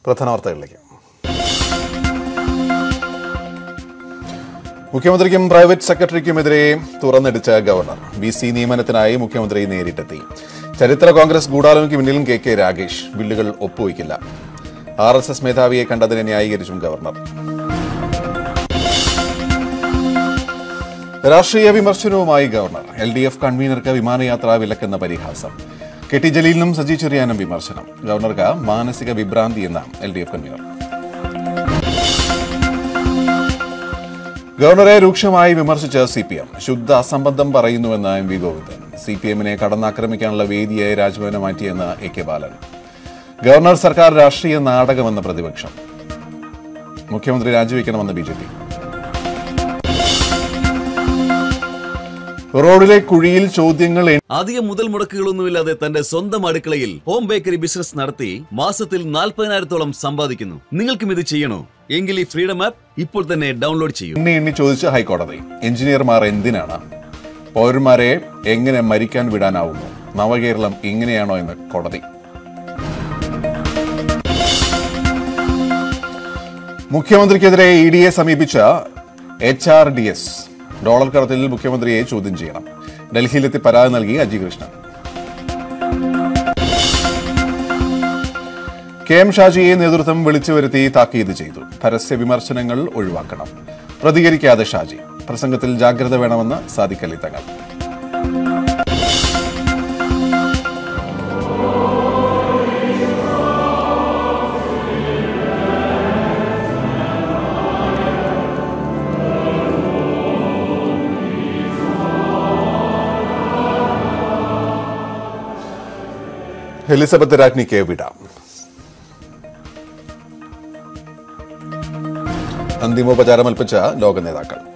പ്രധാന വാർത്തകളിലേക്ക് മുഖ്യമന്ത്രിക്കും പ്രൈവറ്റ് സെക്രട്ടറിക്കുമെതിരെ തുറന്നടിച്ച ഗവർണർ ബി സി നിയമനത്തിനായി മുഖ്യമന്ത്രി നേരിട്ടെത്തി ചരിത്ര കോൺഗ്രസ് ഗൂഢാലോചനയ്ക്ക് പിന്നിലും കെ കെ രാഗേഷ് ബില്ലുകൾ ഒപ്പുവയ്ക്കില്ല ആർ എസ് എസ് മേധാവിയെ കണ്ടതിനെ ന്യായീകരിച്ചും ഗവർണർ രാഷ്ട്രീയ വിമർശനവുമായി ഗവർണർ എൽ ഡി എഫ് കൺവീനർക്ക് വിമാനയാത്രാ വിലക്കെന്ന പരിഹാസം കെ ടി ജലീലിനും സജി ചെറിയാനും വിമർശനം ഗവർണർക്ക് മാനസിക വിഭ്രാന്തി എന്ന എൽ ഡി എഫ് കൺവീനർ ഗവർണറെ രൂക്ഷമായി വിമർശിച്ച സി പി എം ശുദ്ധ അസംബന്ധം പറയുന്നുവെന്ന് M V Govindan C P എമ്മിനെ കടന്നാക്രമിക്കാനുള്ള വേദിയായി രാജ്ഭവനെ മാറ്റിയെന്ന് എ കെ ബാലൻ ഗവർണർ സർക്കാർ രാഷ്ട്രീയ നാടകമെന്ന പ്രതിപക്ഷം മുഖ്യമന്ത്രി രാജിവെക്കണമെന്ന് ബി ജെ പി റോഡിലെ കുഴിയിൽ ചോദ്യങ്ങൾ എണ്ണി അധികം മുതൽ മുടക്കുകളൊന്നുമില്ലാതെ തന്റെ സ്വന്തം അടുക്കളയിൽ ഹോം ബേക്കറി ബിസിനസ് നടത്തി മാസത്തിൽ നാൽപ്പതിനായിരത്തോളം സമ്പാദിക്കുന്നു നിങ്ങൾക്കും ഇത് ചെയ്യണോ എങ്കിൽ ഈ ഫ്രീഡം ആപ്പ് ഇപ്പോൾ തന്നെ ഡൗൺലോഡ് ചെയ്യൂ എണ്ണി എണ്ണി ചോദിച്ച ഹൈക്കോടതി എഞ്ചിനീയർമാർ എന്തിനാണ് പൗരന്മാരെ എങ്ങനെ മരിക്കാൻ വിടാനാവുന്നു നവകേരളം ഇങ്ങനെയാണോ എന്ന് കോടതി മുഖ്യമന്ത്രിക്കെതിരെ ഇ ഡിയെ സമീപിച്ച H R D S dollar കടത്തിൽ മുഖ്യമന്ത്രിയെ ചോദ്യം ചെയ്യണം ഡൽഹിയിലെത്തി പരാതി നൽകി അജി കൃഷ്ണൻ കെ എം ഷാജിയെ നേതൃത്വം വിളിച്ചു വരുത്തി താക്കീത് ചെയ്തു പരസ്യ വിമർശനങ്ങൾ ഒഴിവാക്കണം പ്രതികരിക്കാതെ ഷാജി പ്രസംഗത്തിൽ ജാഗ്രത വേണമെന്ന് സാദിഖ് അലി തങ്ങൾ എലിസബത്ത് രാജ്ഞിക്ക് വിട അന്തിമോപചാരം അൽപ്പിച്ച ലോക നേതാക്കൾ